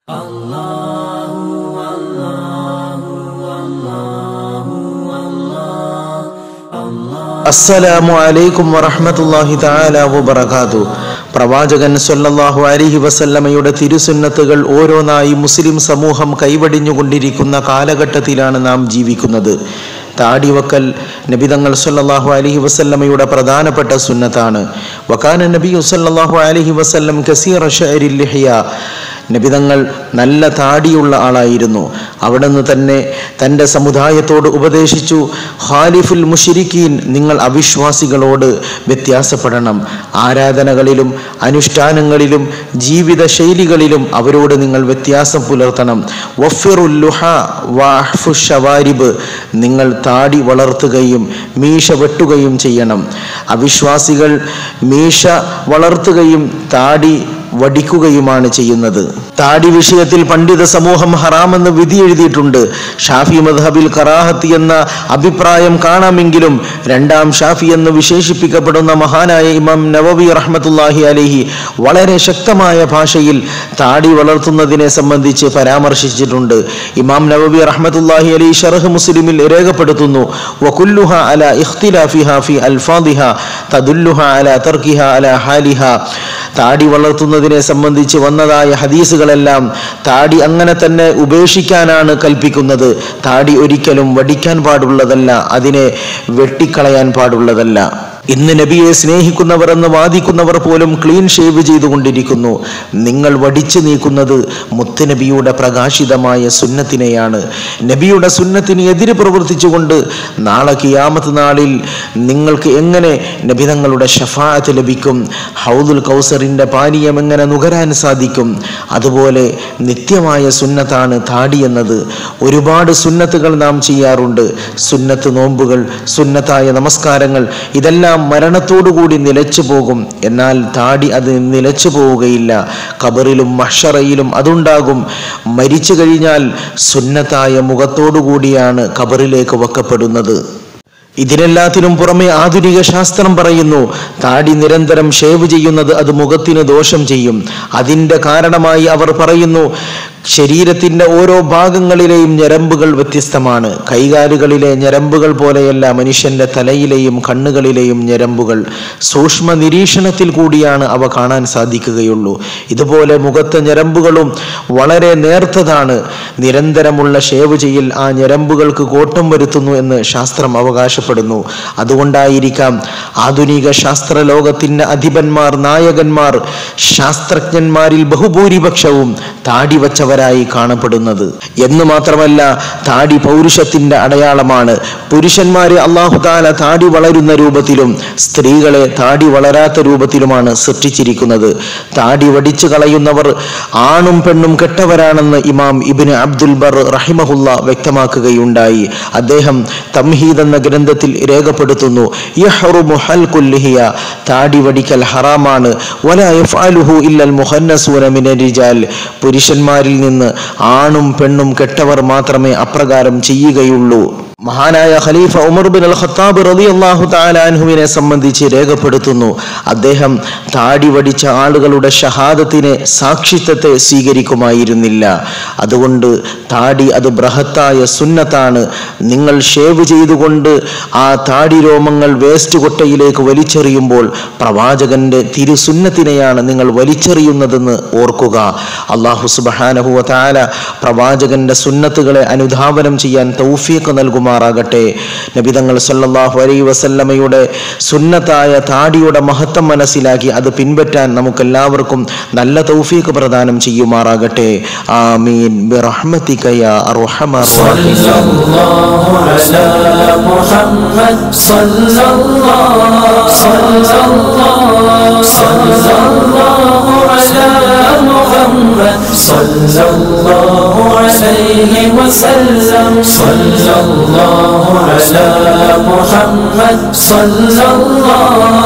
അസ്സലാമു അലൈക്കും വറഹ്മത്തുള്ളാഹി തആല വബറകാതു പ്രവാചകൻ സല്ലല്ലാഹു അലൈഹി വസല്ലമയുടെ തിരുസുന്നത്തുകൾ ഓരോന്നായി മുസ്ലിം സമൂഹം കൈവടിഞ്ഞുകൊണ്ടിരിക്കുന്ന കാലഘട്ടത്തിലാണ് നാം ജീവിക്കുന്നത് താടിവക്കൽ നബിതങ്ങൾ സല്ലല്ലാഹു അലൈഹി വസല്ലമയുടെ പ്രധാനപ്പെട്ട സുന്നത്താണ് വകാന നബിയു സല്ലല്ലാഹു അലൈഹി വസല്ലം കസീറ ഷഅരിൽ ലിഹ്യ നബിതങ്ങൾ നല്ല താടിയുള്ള ആളായിരുന്നു അവിടുന്ന് തന്നെ തൻ്റെ സമുദായത്തോട് ഉപദേശിച്ചു ഖാലിഫുൽ മുഷിരിക്കീൻ നിങ്ങൾ അവിശ്വാസികളോട് വ്യത്യാസപ്പെടണം ആരാധനകളിലും അനുഷ്ഠാനങ്ങളിലും ജീവിത ശൈലികളിലും അവരോട് നിങ്ങൾ വ്യത്യാസം പുലർത്തണം വഫിറുൽ ലുഹ വഅഹ്ഫു ഷവാരിബ് നിങ്ങൾ താടി വളർത്തുകയും മീശ വെട്ടുകയും ചെയ്യണം അവിശ്വാസികൾ മീശ വളർത്തുകയും താടി വടിക്കുകയുമാണ് ചെയ്യുന്നത് താടി വിഷയത്തിൽ പണ്ഡിത സമൂഹം ഹറാമെന്ന് വിധി എഴുതിയിട്ടുണ്ട് ഷാഫി മദ്ഹബിൽ കറാഹത്ത് എന്ന അഭിപ്രായം കാണാമെങ്കിലും രണ്ടാം ഷാഫി എന്ന് വിശേഷിപ്പിക്കപ്പെടുന്ന മഹാനായ ഇമാം നവവി റഹ്മത്തുല്ലാഹി അലഹി വളരെ ശക്തമായ ഭാഷയിൽ താടി വളർത്തുന്നതിനെ സംബന്ധിച്ച് പരാമർശിച്ചിട്ടുണ്ട് ഇമാം നവവി റഹ്മത്തുല്ലാഹി അലി ഷറഹ് മുസ്ലിമിൽ രേഖപ്പെടുത്തുന്നു വകുല്ലുഹ അല ഇഖ്തിലാഫിഹ ഫി അൽഫാദിഹ തദുല്ലുഹ അല തർക്കിഹ അല ഹാലിഹ താടി വളർത്തുന്നതിനെ സംബന്ധിച്ച് വന്നതായ ഹദീസുകളെല്ലാം താടി അങ്ങനെ തന്നെ ഉപേക്ഷിക്കാനാണ് കൽപ്പിക്കുന്നത് താടി ഒരിക്കലും വടിക്കാൻ പാടുള്ളതല്ല അതിനെ വെട്ടിക്കളയാൻ പാടുള്ളതല്ല ഇന്ന് നബിയെ സ്നേഹിക്കുന്നവർ എന്ന് വാദിക്കുന്നവർ പോലും ക്ലീൻ ഷേവ് ചെയ്തുകൊണ്ടിരിക്കുന്നു നിങ്ങൾ വടിച്ചു നീക്കുന്നത് മുത്തുനബിയുടെ പ്രകാശിതമായ സുന്നത്തിനെയാണ് നബിയുടെ സുന്നത്തിന് എതിര് പ്രവർത്തിച്ചുകൊണ്ട് നാളെ കിയാമത്ത് നാളിൽ നിങ്ങൾക്ക് എങ്ങനെ നബി തങ്ങളുടെ ഷഫാഅത്ത് ലഭിക്കും ഹൗദുൽ കൗസറിൻ്റെ പാനീയം എങ്ങനെ നുകരാൻ സാധിക്കും അതുപോലെ നിത്യമായ സുന്നത്താണ് താടി എന്നത് ഒരുപാട് സുന്നത്തുകൾ നാം ചെയ്യാറുണ്ട് സുന്നത്ത് നോമ്പുകൾ സുന്നത്തായ നമസ്കാരങ്ങൾ ഇതെല്ലാം മരണത്തോടുകൂടി നിലച്ചു പോകും എന്നാൽ താടി അത് നിലച്ചു പോവുകയില്ല കബറിലും മഷറയിലും അതുണ്ടാകും മരിച്ചു കഴിഞ്ഞാൽ സുന്നത്തായ മുഖത്തോടുകൂടിയാണ് കബറിലേക്ക് വെക്കപ്പെടുന്നത് ഇതിനെല്ലാത്തിനും പുറമെ ആധുനിക ശാസ്ത്രം പറയുന്നു താടി നിരന്തരം ഷേവ് ചെയ്യുന്നത് അത് മുഖത്തിന് ദോഷം ചെയ്യും അതിൻ്റെ കാരണമായി അവർ പറയുന്നു ശരീരത്തിൻ്റെ ഓരോ ഭാഗങ്ങളിലെയും ഞരമ്പുകൾ വ്യത്യസ്തമാണ് കൈകാലുകളിലെ ഞരമ്പുകൾ പോലെയല്ല മനുഷ്യൻ്റെ തലയിലെയും കണ്ണുകളിലെയും ഞരമ്പുകൾ സൂക്ഷ്മ നിരീക്ഷണത്തിൽ കൂടിയാണ് അവ കാണാൻ സാധിക്കുകയുള്ളൂ ഇതുപോലെ മുഖത്തെ ഞരമ്പുകളും വളരെ നേർത്തതാണ് നിരന്തരമുള്ള ഷേവ് ചെയ്യൽ ആ ഞരമ്പുകൾക്ക് കോട്ടം വരുത്തുന്നു എന്ന് ശാസ്ത്രം അവകാശപ്പെടുന്നു അതുകൊണ്ടായിരിക്കാം ആധുനിക ശാസ്ത്ര ലോകത്തിൻ്റെ അധിപന്മാർ നായകന്മാർ ശാസ്ത്രജ്ഞന്മാരിൽ ബഹുഭൂരിപക്ഷവും താടി വച്ചവരായി കാണപ്പെടുന്നത് എന്ന് മാത്രമല്ല താടി പൗരുഷത്തിന്റെ അടയാളമാണ് പുരുഷന്മാരെ അള്ളാഹുതാല താടി വളരുന്ന രൂപത്തിലും സ്ത്രീകളെ താടി വളരാത്ത രൂപത്തിലുമാണ് സൃഷ്ടിച്ചിരിക്കുന്നത് താടി വടിച്ചു കളയുന്നവർ ആണും പെണ്ണും കെട്ടവരാണെന്ന് ഇമാം ഇബിന് അബ്ദുൽ ബർ റഹിമഹുല്ല വ്യക്തമാക്കുകയുണ്ടായി അദ്ദേഹം തംഹീദ് എന്ന ഗ്രന്ഥത്തിൽ രേഖപ്പെടുത്തുന്നു യഹ്റുമു ഹൽഖുൽ ലിഹിയ താടി വടിക്കൽ ഹറാമാണ് വല യഫ്അലുഹു ഇല്ലൽ മുഹന്നസൂന മിനർ റിജാൽ പുരുഷന്മാരിൽ നിന്ന് ആണും പെണ്ണും കെട്ടവർ മാത്രമേ അപ്രകാരം ചെയ്യുകയുള്ളൂ മഹാനായ ഖലീഫ ഉമർ ബിൻ അൽ ഖത്താബ് റളിയല്ലാഹു തആല അൻഹുവിനെ സംബന്ധിച്ച് രേഖപ്പെടുത്തുന്നു അദ്ദേഹം താടി വടിച്ച ആളുകളുടെ ഷഹാദത്തിനെ സാക്ഷിത്വത്തെ സ്വീകരിക്കുമായിരുന്നില്ല അതുകൊണ്ട് താടി അത് ബൃഹത്തായ സുന്നത്താണ് നിങ്ങൾ ഷേവ് ചെയ്തുകൊണ്ട് ആ താടി രോമങ്ങൾ വേസ്റ്റ് കൊട്ടയിലേക്ക് വലിച്ചെറിയുമ്പോൾ പ്രവാചകന്റെ തിരുസുന്നത്തിനെയാണ് നിങ്ങൾ വലിച്ചെറിയുന്നതെന്ന് ഓർക്കുക അള്ളാഹു സുബ്ഹാനഹു വ തആല പ്രവാചകന്റെ സുന്നത്തുകളെ അനുധാവനം ചെയ്യാൻ തൗഫീഖ് നൽകുമാറാകട്ടെ നബിതങ്ങൾ സല്ലല്ലാഹു അലൈഹി വസല്ലമയുടെ സുന്നത്തായ താടിയുടെ മഹത്വം മനസ്സിലാക്കി അത് പിൻപറ്റാൻ നമുക്കെല്ലാവർക്കും നല്ല തൗഫീഖ് പ്രദാനം ചെയ്യുമാറാകട്ടെ ആമീൻ ബിറഹ്മതിക യാ അർഹമർ صلى الله صلى الله صلى الله على محمد صلى الله عليه وسلم صلى الله على محمد صلى الله